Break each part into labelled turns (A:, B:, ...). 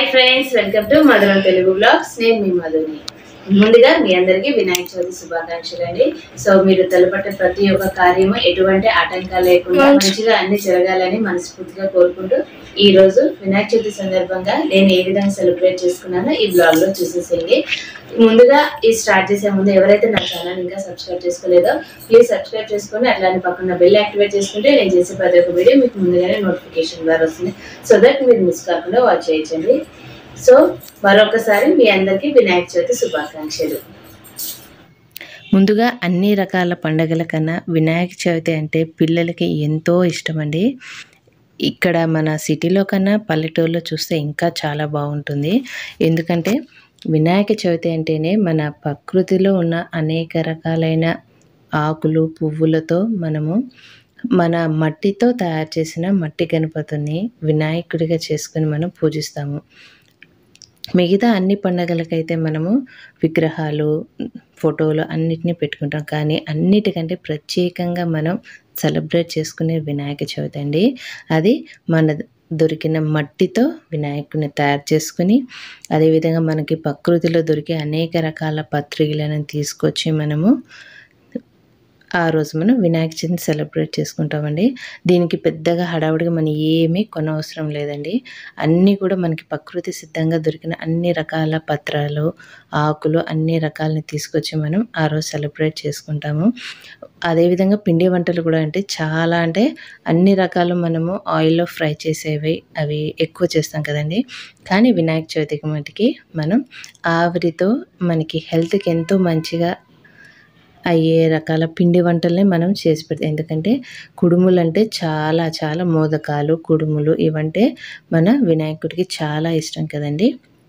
A: friends welcome to Madhura Telugu blogs నేను మీ మధుని ముందుగా మీ అందరికీ వినాయక చవితి శుభాకాంక్షలు అండి సో మీరు తలపట్టే ప్రతి ఒక్క కార్యము ఎటువంటి ఆటంకాలు లేకుండా మంచిగా అన్ని జరగాలని మనస్ఫూర్తిగా కోరుకుంటూ ఈ రోజు వినాయక చవితి సందర్భంగా నేను ఏ విధంగా సెలబ్రేట్ చేసుకున్నానో ఈ బ్లాగ్ లో చూసేసేయండి ముందుగా ఈ స్టార్ట్ చేసే ముందు ఎవరైతే నా ఛానల్ ఇంకా సబ్స్క్రైబ్ చేసుకోలేదో ప్లీజ్ సబ్స్క్రైబ్ చేసుకొని అట్లానే పక్కన బెల్ యాక్టివేట్ చేసుకుంటే నేను చేసే ప్రతి ఒక్క వీడియో మీకు ముందుగానే నోటిఫికేషన్ ద్వారా వస్తుంది సో దట్ మీరు మిస్ కాకుండా వాచ్ చేయొచ్చండి సో మరొకసారి మీ అందరికీ వినాయక చవితి శుభాకాంక్షలు
B: ముందుగా అన్ని రకాల పండగల కన్నా వినాయక చవితి అంటే పిల్లలకి ఎంతో ఇష్టమండి ఇక్కడ మన సిటీలో కన్నా పల్లెటూరులో చూస్తే ఇంకా చాలా బాగుంటుంది ఎందుకంటే వినాయక చవితి అంటేనే మన ప్రకృతిలో ఉన్న అనేక రకాలైన ఆకులు పువ్వులతో మనము మన మట్టితో తయారు చేసిన మట్టి గణపతిని వినాయకుడిగా చేసుకొని మనం పూజిస్తాము మిగతా అన్ని పండగలకైతే మనము విగ్రహాలు ఫోటోలు అన్నిటినీ పెట్టుకుంటాం కానీ అన్నిటికంటే ప్రత్యేకంగా మనం సెలబ్రేట్ చేసుకునే వినాయక చవితి అండి అది మన దొరికిన మట్టితో వినాయకుడిని తయారు చేసుకుని అదేవిధంగా మనకి ప్రకృతిలో దొరికే అనేక రకాల పత్రికలను తీసుకొచ్చి మనము ఆ రోజు మనం వినాయక చవితిని సెలబ్రేట్ చేసుకుంటామండి దీనికి పెద్దగా హడావుడిగా మనం ఏమీ కొనవసరం లేదండి అన్నీ కూడా మనకి ప్రకృతి సిద్ధంగా దొరికిన అన్ని రకాల పత్రాలు ఆకులు అన్ని రకాలని తీసుకొచ్చి మనం ఆ రోజు సెలబ్రేట్ చేసుకుంటాము అదేవిధంగా పిండి వంటలు కూడా అంటే చాలా అంటే అన్ని రకాలు మనము ఆయిల్లో ఫ్రై చేసేవి అవి ఎక్కువ చేస్తాం కదండి కానీ వినాయక చవితికి మటుకి మనం ఆవిరితో మనకి హెల్త్కి ఎంతో మంచిగా అయ్యే రకాల పిండి వంటల్ని మనం చేసి పెడతాం ఎందుకంటే కుడుములు అంటే చాలా చాలా మోదకాలు కుడుములు ఇవంటే మన వినాయకుడికి చాలా ఇష్టం కదండి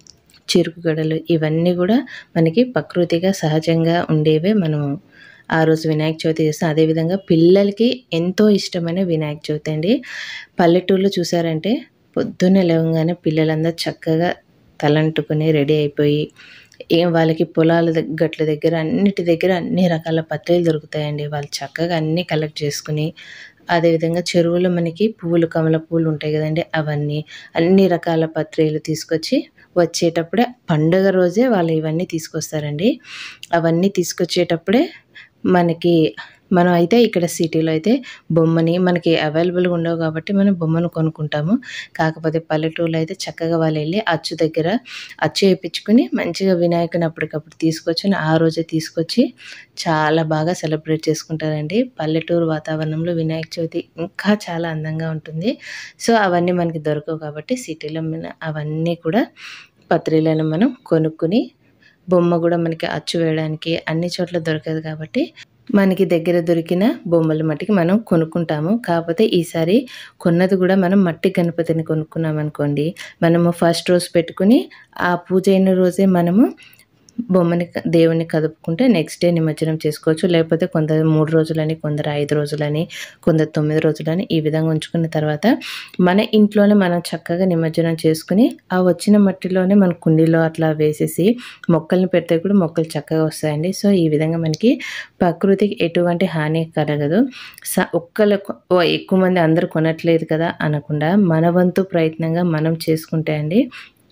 B: చెరుకు గడలు ఇవన్నీ కూడా మనకి ప్రకృతిగా సహజంగా ఉండేవే మనము ఆ రోజు వినాయక చవితి చేస్తాం అదేవిధంగా పిల్లలకి ఎంతో ఇష్టమైన వినాయక చవితి అండి పల్లెటూరులో చూసారంటే పొద్దున్నే లేవగానే పిల్లలందరూ చక్కగా తలంటుకుని రెడీ అయిపోయి ఏం వాళ్ళకి పొలాల దగ్గ- గట్ల దగ్గర అన్నిటి దగ్గర అన్ని రకాల పత్రికలు దొరుకుతాయండి వాళ్ళు చక్కగా అన్నీ కలెక్ట్ చేసుకుని అదేవిధంగా చెరువులో మనకి పువ్వులు కమల పువ్వులు ఉంటాయి కదండి అవన్నీ అన్ని రకాల పత్రికలు తీసుకొచ్చి వచ్చేటప్పుడే పండుగ రోజే వాళ్ళు ఇవన్నీ తీసుకొస్తారండి అవన్నీ తీసుకొచ్చేటప్పుడే మనకి మనం అయితే ఇక్కడ సిటీలో అయితే బొమ్మని మనకి అవైలబుల్గా ఉండవు కాబట్టి మనం బొమ్మను కొనుక్కుంటాము కాకపోతే పల్లెటూరులో అయితే చక్కగా వాళ్ళు వెళ్ళి అచ్చు దగ్గర అచ్చు వేయించుకుని మంచిగా వినాయకుని అప్పటికప్పుడు తీసుకొచ్చి ఆ రోజే తీసుకొచ్చి చాలా బాగా సెలబ్రేట్ చేసుకుంటారండి పల్లెటూరు వాతావరణంలో వినాయక చవితి ఇంకా చాలా అందంగా ఉంటుంది సో అవన్నీ మనకి దొరకవు కాబట్టి సిటీలో మన అవన్నీ కూడా పత్రికలను మనం కొనుక్కుని బొమ్మ కూడా మనకి అచ్చు వేయడానికి అన్ని చోట్ల దొరకదు కాబట్టి మనకి దగ్గర దొరికిన బొమ్మలు మట్టికి మనం కొనుక్కుంటాము కాకపోతే ఈసారి కొన్నది కూడా మనం మట్టి గణపతిని కొనుక్కున్నాం అనుకోండి మనము ఫస్ట్ రోజు పెట్టుకుని ఆ పూజ అయిన రోజే మనము బొమ్మని క- దేవుని కదుపుకుంటే నెక్స్ట్ డే నిమజ్జనం చేసుకోవచ్చు లేకపోతే కొందరు మూడు రోజులని కొందరు ఐదు రోజులని కొందరు తొమ్మిది రోజులని ఈ విధంగా ఉంచుకున్న తర్వాత మన ఇంట్లోనే మనం చక్కగా నిమజ్జనం చేసుకుని ఆ వచ్చిన మట్టిలోనే మన కుండీలో అట్లా వేసేసి మొక్కల్ని పెడితే కూడా మొక్కలు చక్కగా వస్తాయండి సో ఈ విధంగా మనకి ప్రకృతికి ఎటువంటి హాని కలగదు స ఒక్కరు ఎక్కువ మంది అందరూ కొనట్లేదు కదా అనకుండా మన వంతు ప్రయత్నంగా మనం చేసుకుంటే అండి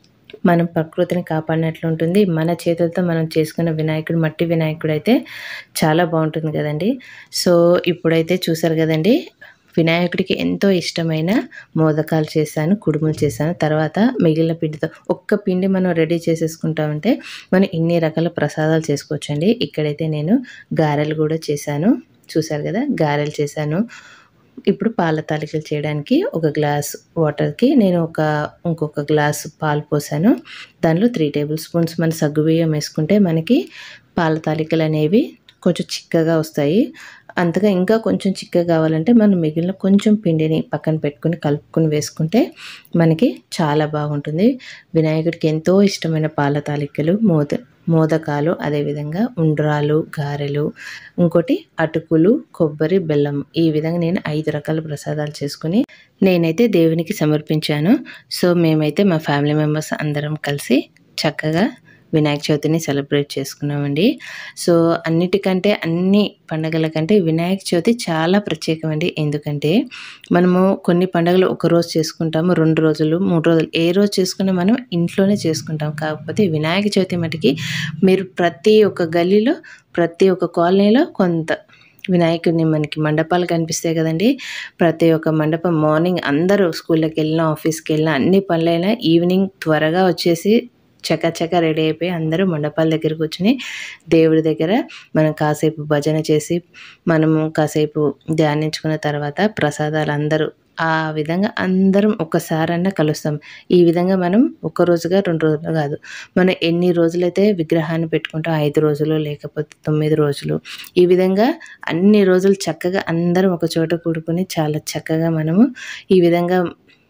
B: మనం ప్రకృతిని కాపాడినట్లు ఉంటుంది మన చేతులతో మనం చేసుకున్న వినాయకుడు మట్టి వినాయకుడు అయితే చాలా బాగుంటుంది కదండి సో ఇప్పుడైతే చూసారు కదండి వినాయకుడికి ఎంతో ఇష్టమైన మోదకాలు చేశాను కుడుములు చేశాను తర్వాత మిగిలిన పిండితో ఒక్క పిండి మనం రెడీ చేసేసుకుంటామంటే మనం ఇన్ని రకాల ప్రసాదాలు చేసుకోవచ్చండి ఇక్కడైతే నేను గారెలు కూడా చేశాను చూసారు కదా గారెలు చేశాను ఇప్పుడు పాల తాలికలు చేయడానికి ఒక గ్లాస్ వాటర్కి నేను ఒక ఇంకొక గ్లాస్ పాలు పోసాను దానిలో త్రీ టేబుల్ స్పూన్స్ మన సగ్గుబియ్యం వేసుకుంటే మనకి పాల తాలికలు అనేవి కొంచెం చిక్కగా వస్తాయి అంతగా ఇంకా కొంచెం చిక్కగా కావాలంటే మనం మిగిలిన కొంచెం పిండిని పక్కన పెట్టుకుని కలుపుకొని వేసుకుంటే మనకి చాలా బాగుంటుంది వినాయకుడికి ఎంతో ఇష్టమైన పాల తాలికలు మోద మోదకాలు అదేవిధంగా ఉండ్రాలు గారెలు ఇంకోటి అటుకులు కొబ్బరి బెల్లం ఈ విధంగా నేను ఐదు రకాల ప్రసాదాలు చేసుకుని నేనైతే దేవునికి సమర్పించాను సో మేమైతే మా ఫ్యామిలీ మెంబర్స్ అందరం కలిసి చక్కగా వినాయక చవితిని సెలబ్రేట్ చేసుకున్నామండి సో అన్నిటికంటే అన్ని పండగల కంటే వినాయక చవితి చాలా ప్రత్యేకమండి ఎందుకంటే మనము కొన్ని పండుగలు ఒక రోజు చేసుకుంటాము రెండు రోజులు మూడు రోజులు ఏ రోజు చేసుకున్నా మనం ఇంట్లోనే చేసుకుంటాం కాకపోతే వినాయక చవితి మటుకి మీరు ప్రతి ఒక్క గల్లీలో ప్రతి ఒక్క కాలనీలో కొంత వినాయకుడిని మనకి మండపాలు కనిపిస్తాయి కదండి ప్రతి ఒక్క మండపం మార్నింగ్ అందరూ స్కూల్కి వెళ్ళినా ఆఫీస్కి వెళ్ళినా అన్ని పనులైనా ఈవినింగ్ త్వరగా వచ్చేసి చకచక రెడీ అయిపోయి అందరూ మండపాల దగ్గర కూర్చుని దేవుడి దగ్గర మనం కాసేపు భజన చేసి మనము కాసేపు ధ్యానించుకున్న తర్వాత ప్రసాదాలు అందరూ ఆ విధంగా అందరం ఒక్కసారన్నా కలుస్తాం ఈ విధంగా మనం ఒక రోజుగా రెండు రోజులు కాదు మనం ఎన్ని రోజులైతే విగ్రహాన్ని పెట్టుకుంటాం ఐదు రోజులు లేకపోతే తొమ్మిది రోజులు ఈ విధంగా అన్ని రోజులు చక్కగా అందరం ఒక చోట కూడుకొని చాలా చక్కగా మనము ఈ విధంగా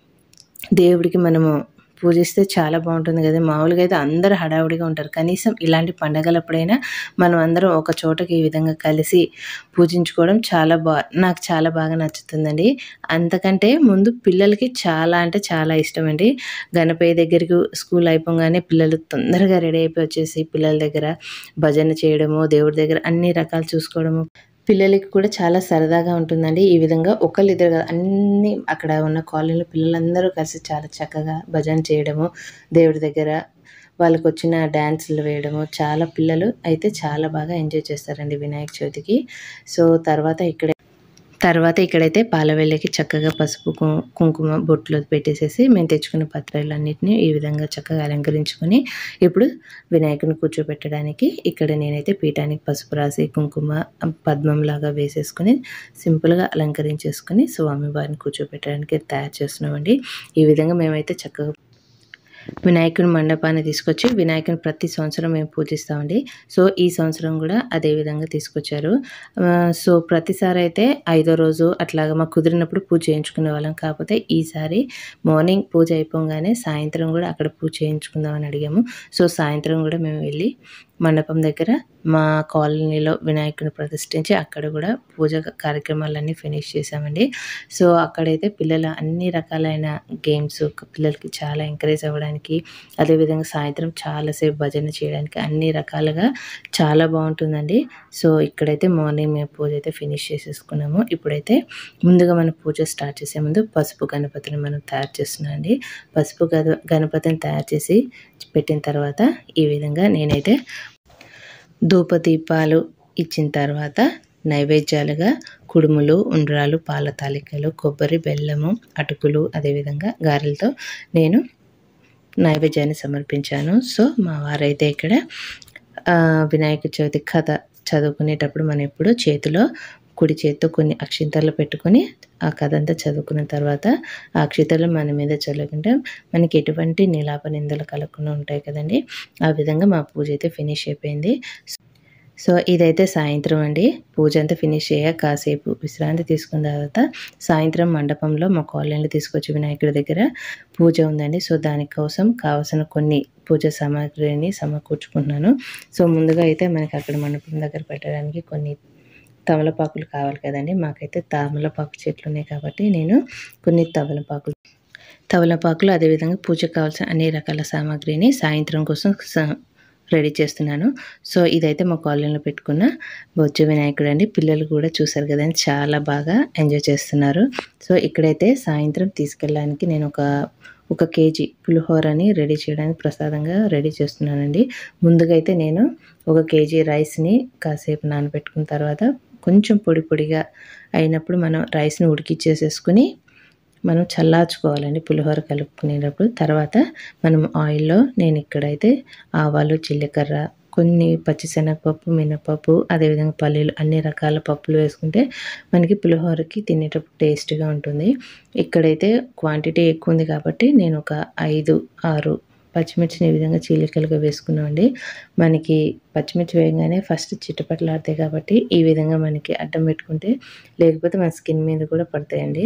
B: దేవుడికి మనము పూజిస్తే చాలా బాగుంటుంది కదా మామూలుగా అయితే అందరూ హడావుడిగా ఉంటారు కనీసం ఇలాంటి పండగలప్పుడైనా మనం అందరం ఒక చోటకి ఈ విధంగా కలిసి పూజించుకోవడం చాలా బా నాకు చాలా బాగా నచ్చుతుందండి అంతకంటే ముందు పిల్లలకి చాలా అంటే చాలా ఇష్టం అండి గణపయ్య దగ్గరికి స్కూల్ అయిపోగానే పిల్లలు తొందరగా రెడీ అయిపోయి వచ్చేసి పిల్లల దగ్గర భజన చేయడము దేవుడి దగ్గర అన్ని రకాలు చూసుకోవడము పిల్లలకి కూడా చాలా సరదాగా ఉంటుందండి ఈ విధంగా ఒకళ్ళు ఇద్దరు కాదు అన్ని అక్కడ ఉన్న కాలనీలో పిల్లలందరూ కలిసి చాలా చక్కగా భజన చేయడము దేవుడి దగ్గర వాళ్ళకు వచ్చిన డ్యాన్సులు వేయడము చాలా పిల్లలు అయితే చాలా బాగా ఎంజాయ్ చేస్తారండి వినాయక చవితికి సో తర్వాత ఇక్కడ తర్వాత ఇక్కడైతే పాలవెల్లకి చక్కగా పసుపు కు- కుంకుమ బొట్లు పెట్టేసేసి మేము తెచ్చుకున్న పత్రాలన్నింటినీ ఈ విధంగా చక్కగా అలంకరించుకొని ఇప్పుడు వినాయకుని కూర్చోబెట్టడానికి ఇక్కడ నేనైతే పీఠానికి పసుపు రాసి కుంకుమ పద్మం లాగా వేసేసుకుని సింపుల్గా అలంకరించేసుకుని స్వామివారిని కూర్చోబెట్టడానికి తయారు చేస్తున్నామండి ఈ విధంగా మేమైతే చక్కగా వినాయకుని మండపాన్ని తీసుకొచ్చి వినాయకుని ప్రతి సంవత్సరం మేము పూజిస్తామండి సో ఈ సంవత్సరం కూడా అదే విధంగా తీసుకొచ్చారు ఆ, సో ప్రతిసారి అయితే ఐదో రోజు అట్లాగా మాకు కుదిరినప్పుడు పూజ చేయించుకునే వాళ్ళం కాకపోతే ఈసారి మార్నింగ్ పూజ అయిపోగానే సాయంత్రం కూడా అక్కడ పూజ చేయించుకుందామని అడిగాము సో సాయంత్రం కూడా మేము వెళ్ళి మండపం దగ్గర మా కాలనీలో వినాయకుని ప్రతిష్ఠించి అక్కడ కూడా పూజ కార్యక్రమాలన్నీ ఫినిష్ చేసామండి సో అక్కడైతే పిల్లల అన్ని రకాలైన గేమ్స్ పిల్లలకి చాలా ఎంకరేజ్ అవ్వడానికి అదేవిధంగా సాయంత్రం చాలాసేపు భజన చేయడానికి అన్ని రకాలుగా చాలా బాగుంటుందండి సో ఇక్కడైతే మార్నింగ్ మేము పూజ అయితే ఫినిష్ చేసేసుకున్నాము ఇప్పుడైతే ముందుగా మనం పూజ స్టార్ట్ చేసే ముందు పసుపు గణపతిని మనం తయారు చేస్తున్నాం అండి పసుపు గద గణపతిని తయారు చేసి పెట్టిన తర్వాత ఈ విధంగా నేనైతే ధూపదీపాలు ఇచ్చిన తర్వాత నైవేద్యాలుగా కుడుములు ఉండ్రాలు పాల తాలికలు కొబ్బరి బెల్లము అటుకులు అదేవిధంగా గారెలతో నేను నైవేద్యాన్ని సమర్పించాను సో మా వారైతే ఇక్కడ ఆ, వినాయక చవితి కథ చదువుకునేటప్పుడు మనం ఎప్పుడు చేతిలో కుడి చేతితో కొన్ని అక్షింతలు పెట్టుకొని ఆ కథ అంతా చదువుకున్న తర్వాత ఆ అక్షింతలు మన మీద చల్లుకుంటే మనకి ఎటువంటి నిలాప నిందలు కలగకుండా ఉంటాయి కదండి ఆ విధంగా మా పూజ అయితే ఫినిష్ అయిపోయింది సో ఇదైతే సాయంత్రం అండి పూజ అంతా ఫినిష్ అయ్యాక కాసేపు విశ్రాంతి తీసుకున్న తర్వాత సాయంత్రం మండపంలో మా కాలనీలో తీసుకొచ్చి వినాయకుడి దగ్గర పూజ ఉందండి సో దానికోసం కావాల్సిన కొన్ని పూజ సామాగ్రిని సమకూర్చుకుంటున్నాను సో ముందుగా అయితే మనకి అక్కడ మండపం దగ్గర పెట్టడానికి కొన్ని తమలపాకులు కావాలి కదండి మాకైతే తమలపాకు చెట్లు ఉన్నాయి కాబట్టి నేను కొన్ని తమలపాకులు తమలపాకులు అదేవిధంగా పూజకు కావాల్సిన అన్ని రకాల సామాగ్రిని సాయంత్రం కోసం స- రెడీ చేస్తున్నాను సో ఇదైతే మా కాలనీలో పెట్టుకున్న బొజ్జ వినాయకుడు అండి పిల్లలు కూడా చూసారు కదండి చాలా బాగా ఎంజాయ్ చేస్తున్నారు సో ఇక్కడైతే సాయంత్రం తీసుకెళ్ళడానికి నేను ఒక ఒక కేజీ పులిహోరని రెడీ చేయడానికి ప్రసాదంగా రెడీ చేస్తున్నానండి ముందుగా అయితే నేను ఒక కేజీ రైస్ని కాసేపు నానబెట్టుకున్న తర్వాత కొంచెం పొడి పొడిగా అయినప్పుడు మనం రైస్ని ఉడికిచ్చేసేసుకుని మనం చల్లార్చుకోవాలండి పులిహోర కలుపుకునేటప్పుడు తర్వాత మనం ఆయిల్లో నేను ఇక్కడైతే ఆవాలు జీలకర్ర కొన్ని పచ్చిశనగపప్పు మినపప్పు అదేవిధంగా పల్లీలు అన్ని రకాల పప్పులు వేసుకుంటే మనకి పులిహోరకి తినేటప్పుడు టేస్ట్గా ఉంటుంది ఇక్కడైతే క్వాంటిటీ ఎక్కువ ఉంది కాబట్టి నేను ఒక ఐదు ఆరు పచ్చిమిర్చిని ఈ విధంగా చీలికలుగా వేసుకున్నామండి మనకి పచ్చిమిర్చి వేయగానే ఫస్ట్ చిట్టపట్లాడతాయి కాబట్టి ఈ విధంగా మనకి అడ్డం పెట్టుకుంటే లేకపోతే మన స్కిన్ మీద కూడా పడతాయండి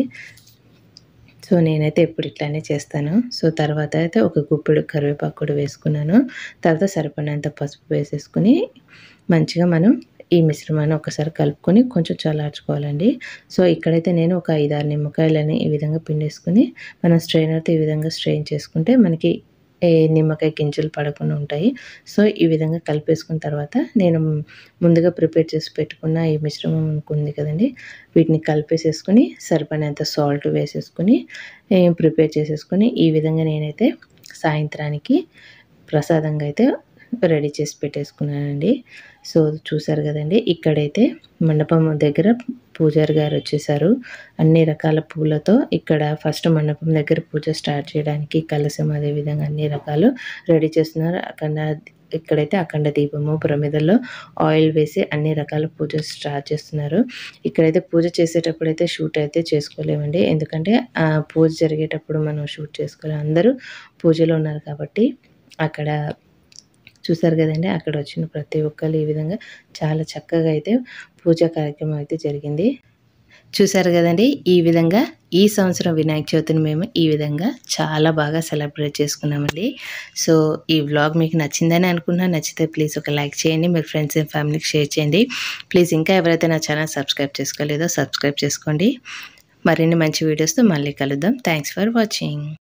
B: సో నేనైతే ఎప్పుడు ఇట్లానే చేస్తాను సో తర్వాత అయితే ఒక గుప్పెడు కరివేపాకు కూడా వేసుకున్నాను తర్వాత సరిపడినంత పసుపు వేసేసుకుని మంచిగా మనం ఈ మిశ్రమాన్ని ఒకసారి కలుపుకొని కొంచెం చల్లార్చుకోవాలండి సో ఇక్కడైతే నేను ఒక ఐదారు నిమ్మకాయలని ఈ విధంగా పిండేసుకుని మనం స్ట్రైనర్తో ఈ విధంగా స్ట్రెయిన్ చేసుకుంటే మనకి ఏ నిమ్మకాయ గింజలు పడకుండా ఉంటాయి సో ఈ విధంగా కలిపేసుకున్న తర్వాత నేను ముందుగా ప్రిపేర్ చేసి పెట్టుకున్న ఈ మిశ్రమం ఉంది కదండి వీటిని కలిపేసేసుకొని సరిపడినంత సాల్ట్ వేసేసుకొని ఏ, ప్రిపేర్ చేసేసుకొని ఈ విధంగా నేనైతే సాయంత్రానికి ప్రసాదంగా అయితే రెడీ చేసి పెట్టేసుకున్నానండి సో చూసారు కదండి ఇక్కడైతే మండపం దగ్గర పూజారి గారు వచ్చేసారు అన్ని రకాల పూలతో ఇక్కడ ఫస్ట్ మండపం దగ్గర పూజ స్టార్ట్ చేయడానికి కలశం అదే విధంగా అన్ని రకాలు రెడీ చేస్తున్నారు అఖండ ఇక్కడైతే అఖండ దీపము ప్రమిదల్లో ఆయిల్ వేసి అన్ని రకాల పూజ స్టార్ట్ చేస్తున్నారు ఇక్కడైతే పూజ చేసేటప్పుడు అయితే షూట్ అయితే చేసుకోలేమండి ఎందుకంటే ఆ పూజ జరిగేటప్పుడు మనం షూట్ చేసుకోలేము అందరూ పూజలో ఉన్నారు కాబట్టి అక్కడ చూసారు కదండి అక్కడ వచ్చిన ప్రతి ఒక్కరు ఈ విధంగా చాలా చక్కగా అయితే పూజా కార్యక్రమం అయితే జరిగింది చూసారు కదండి ఈ విధంగా ఈ సంవత్సరం వినాయక చవితిని మేము ఈ విధంగా చాలా బాగా సెలబ్రేట్ చేసుకున్నామండి సో ఈ వ్లాగ్ మీకు నచ్చిందని అనుకున్నా నచ్చితే ప్లీజ్ ఒక లైక్ చేయండి మీ ఫ్రెండ్స్ అండ్ ఫ్యామిలీకి షేర్ చేయండి ప్లీజ్ ఇంకా ఎవరైతే నా ఛానల్ సబ్స్క్రైబ్ చేసుకోలేదో సబ్స్క్రైబ్ చేసుకోండి మరిన్ని మంచి వీడియోస్తో మళ్ళీ కలుద్దాం థ్యాంక్స్ ఫర్ వాచింగ్